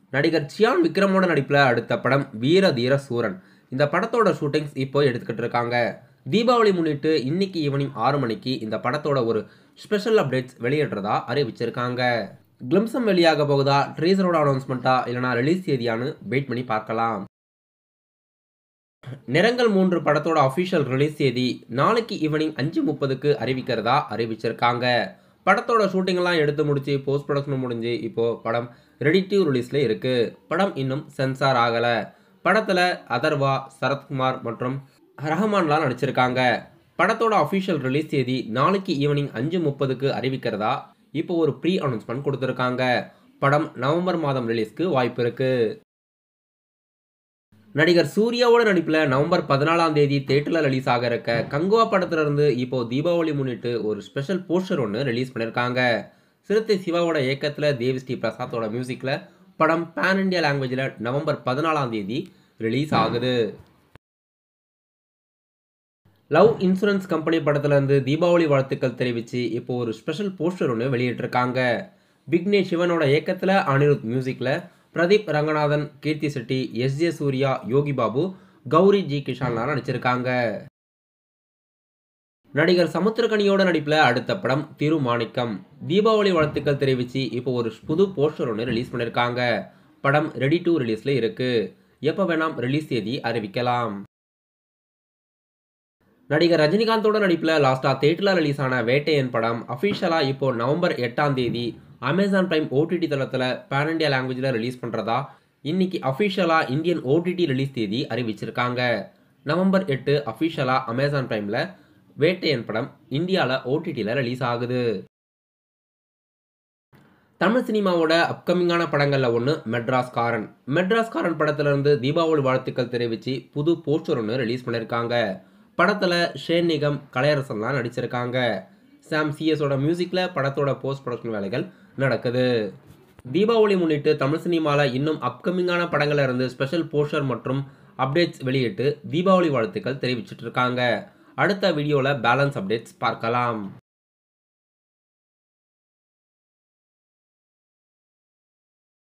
நடிகர் சியான் விக்ரமோட நடிப்பில் அடுத்த படம் வீர தீர சூரன் இந்த படத்தோட ஷூட்டிங்ஸ் இப்போ எடுத்துக்கிட்டு இருக்காங்க தீபாவளி முன்னிட்டு இன்னைக்கு ஈவினிங் ஆறு மணிக்கு இந்த படத்தோட ஒரு ஸ்பெஷல் அப்டேட்ஸ் வெளியிடுறதா அறிவிச்சிருக்காங்க கிளிம்சம் வெளியாக போகுதா ட்ரீசரோட அனௌன்ஸ்மெண்ட்டா இல்லைனா ரிலீஸ் தேதியான்னு வெயிட் பண்ணி பார்க்கலாம் நிறங்கள் மூன்று படத்தோட அஃபிஷியல் ரிலீஸ் தேதி நாளைக்கு ஈவினிங் அஞ்சு முப்பதுக்கு அறிவிக்கிறதா அறிவிச்சிருக்காங்க படத்தோட ஷூட்டிங்லாம் எடுத்து முடிச்சு போஸ்ட் ப்ரொடக்ஷன் முடிஞ்சு இப்போ படம் ரெடி டு ரிலீஸ்ல இருக்கு படம் இன்னும் சென்சார் ஆகல படத்துல அதர்வா சரத்குமார் மற்றும் ரஹமான்லாம் நடிச்சிருக்காங்க படத்தோட அஃபிஷியல் ரிலீஸ் தேதி நாளைக்கு ஈவினிங் அஞ்சு முப்பதுக்கு அறிவிக்கிறதா இப்போ ஒரு ப்ரீ அனௌன்ஸ்மெண்ட் கொடுத்துருக்காங்க படம் நவம்பர் மாதம் ரிலீஸ்க்கு வாய்ப்பு இருக்கு நடிகர் சூர்யாவோட நடிப்பில் நவம்பர் பதினாலாம் தேதி தேட்டரில் ரிலீஸ் ஆக இருக்க கங்குவா படத்துல இருந்து இப்போ தீபாவளி முன்னிட்டு ஒரு ஸ்பெஷல் போஸ்டர் ஒன்று ரிலீஸ் பண்ணியிருக்காங்க சிறுத்தை சிவாவோட இயக்கத்தில் தேவி ஸ்ரீ பிரசாத்தோட மியூசிக்கில் படம் பேன் இண்டியா லாங்குவேஜில் நவம்பர் பதினாலாம் தேதி ரிலீஸ் ஆகுது லவ் இன்சூரன்ஸ் கம்பெனி படத்துல இருந்து தீபாவளி வாழ்த்துக்கள் தெரிவித்து இப்போ ஒரு ஸ்பெஷல் போஸ்டர் ஒன்று வெளியிட்டிருக்காங்க விக்னேஷ் சிவனோட இயக்கத்தில் அனிருத் மியூசிக்கில் Pradeep Ranganathan Krithi Shetty S J Suryah Yogi Babu Gouri G கிஷான்லாம் நடிச்சிருக்காங்க நடிகர் சமுத்திரகனியோட நடிப்பில் அடுத்த படம் திருமாணிக்கம் தீபாவளி வாழ்த்துக்கள் தெரிவித்து இப்போ ஒரு புது போஸ்டர் ஒன்று ரிலீஸ் பண்ணியிருக்காங்க படம் ரெடி டு ரிலீஸில் இருக்கு எப்போ வேணாம் ரிலீஸ் தேதி அறிவிக்கலாம் நடிகர் ரஜினிகாந்தோட நடிப்பில் லாஸ்ட்டாக தேட்டரில் ரிலீஸ் ஆன வேட்டையன் படம் அஃபிஷியலாக இப்போ நவம்பர் எட்டாம் தேதி அமேசான் பிரைம் ஓடிடி தளத்தில் பேன் இண்டியா லாங்குவேஜில் ரிலீஸ் பண்ணுறதா இன்னைக்கு அஃபிஷியலாக இந்தியன் ஓடிடி ரிலீஸ் தேதி அறிவிச்சிருக்காங்க நவம்பர் எட்டு அஃபிஷியலாக அமேசான் பிரைமில் வேட்டையன் படம் இந்தியாவில் ஓடிடியில் ரிலீஸ் ஆகுது தமிழ் சினிமாவோட அப்கமிங்கான படங்களில் ஒன்று மெட்ராஸ் காரன் மெட்ராஸ் காரன் படத்துலேருந்து தீபாவளி வாழ்த்துக்கள் தெரிவித்து புது போஸ்டர் ஒன்று ரிலீஸ் பண்ணியிருக்காங்க படத்தில் ஷேன் நிகம் கலையரசன்லாம் நடிச்சிருக்காங்க சாம் சிஎஸோட மியூசிக்கில் படத்தோட போஸ்ட் ப்ரொடக்ஷன் வேலைகள் நடக்குது தீபாவளி முன்னிட்டு தமிழ் சினிமாவில் இன்னும் அப்கமிங்கான படங்கள்ல இருந்து ஸ்பெஷல் போஸ்டர் மற்றும் அப்டேட்ஸ் வெளியிட்டு தீபாவளி வாழ்த்துக்கள் தெரிவிச்சிட்டு இருக்காங்க அடுத்த வீடியோவில் பேலன்ஸ் அப்டேட்ஸ் பார்க்கலாம்